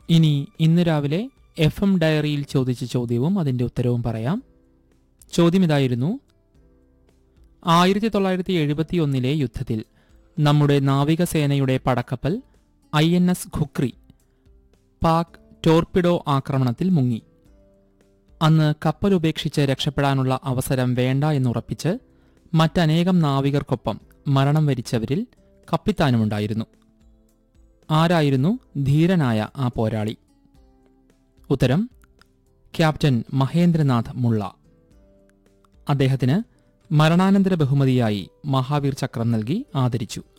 ഇനി ഇന്ന് രാവിലെ എഫ് എം ഡയറിയിൽ ചോദിച്ച ചോദ്യവും അതിന്റെ ഉത്തരവും പറയാം ചോദ്യം ഇതായിരുന്നു ആയിരത്തി തൊള്ളായിരത്തി എഴുപത്തിയൊന്നിലെ യുദ്ധത്തിൽ നമ്മുടെ നാവികസേനയുടെ പടക്കപ്പൽ I N S Khukri Pak torpedo ആക്രമണത്തിൽ മുങ്ങി അന്ന് കപ്പൽ ഉപേക്ഷിച്ച് രക്ഷപ്പെടാനുള്ള അവസരം വേണ്ട എന്നുറപ്പിച്ച് മറ്റനേകം നാവികർക്കൊപ്പം മരണം വരിച്ചവരിൽ കപ്പിത്താനുമുണ്ടായിരുന്നു ആരായിരുന്നു ധീരനായ ആ പോരാളി ഉത്തരം ക്യാപ്റ്റൻ മഹേന്ദ്രനാഥ് മുള്ള അദ്ദേഹത്തിന് മരണാനന്തര ബഹുമതിയായി മഹാവീർ ചക്രം നൽകി ആദരിച്ചു